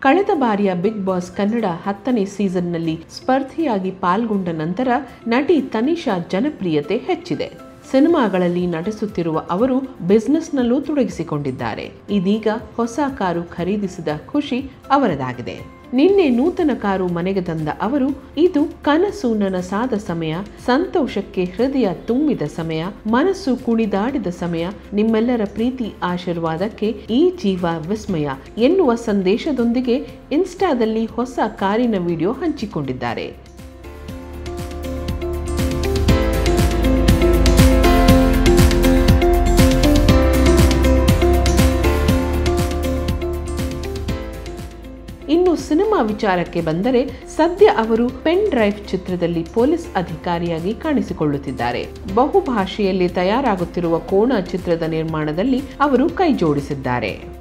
ಕಳೆದ ಬಾರಿಯ big boss Kannada ಹತ್ತನೇ ಸೀಸನ್ನಲ್ಲಿ ಸ್ಪರ್ಧಿಯಾಗಿ ಪಾಲ್ಗೊಂಡ ನಂತರ ನಟಿ ತನಿಷಾ ಜನಪ್ರಿಯತೆ ಹೆಚ್ಚಿದೆ ಸಿನಿಮಾಗಳಲ್ಲಿ ನಟಿಸುತ್ತಿರುವ ಅವರು ಬಿಸ್ನೆಸ್ನಲ್ಲೂ ತೊಡಗಿಸಿಕೊಂಡಿದ್ದಾರೆ ಇದೀಗ ಹೊಸ ಕಾರು ಖರೀದಿಸಿದ ಖುಷಿ ಅವರದಾಗಿದೆ ನಿನ್ನೆ ನೂತನ ಕಾರು ಮನೆಗೆ ತಂದ ಅವರು ಇದು ಕನಸು ನನಸಾದ ಸಮಯ ಸಂತೋಷಕ್ಕೆ ಹೃದಯ ತುಂಬಿದ ಸಮಯ ಮನಸ್ಸು ಕುಣಿದಾಡಿದ ಸಮಯ ನಿಮ್ಮೆಲ್ಲರ ಪ್ರೀತಿ ಆಶೀರ್ವಾದಕ್ಕೆ ಈ ಜೀವ ವಿಸ್ಮಯ ಎನ್ನುವ ಸಂದೇಶದೊಂದಿಗೆ ಇನ್ಸ್ಟಾದಲ್ಲಿ ಹೊಸ ಕಾರಿನ ವಿಡಿಯೋ ಹಂಚಿಕೊಂಡಿದ್ದಾರೆ ಇನ್ನು ಸಿನಿಮಾ ವಿಚಾರಕ್ಕೆ ಬಂದರೆ ಸದ್ಯ ಅವರು ಪೆನ್ ಡ್ರೈವ್ ಚಿತ್ರದಲ್ಲಿ ಪೊಲೀಸ್ ಅಧಿಕಾರಿಯಾಗಿ ಕಾಣಿಸಿಕೊಳ್ಳುತ್ತಿದ್ದಾರೆ ಬಹುಭಾಷೆಯಲ್ಲಿ ತಯಾರಾಗುತ್ತಿರುವ ಕೋಣ ಚಿತ್ರದ ನಿರ್ಮಾಣದಲ್ಲಿ ಅವರು ಕೈ ಜೋಡಿಸಿದ್ದಾರೆ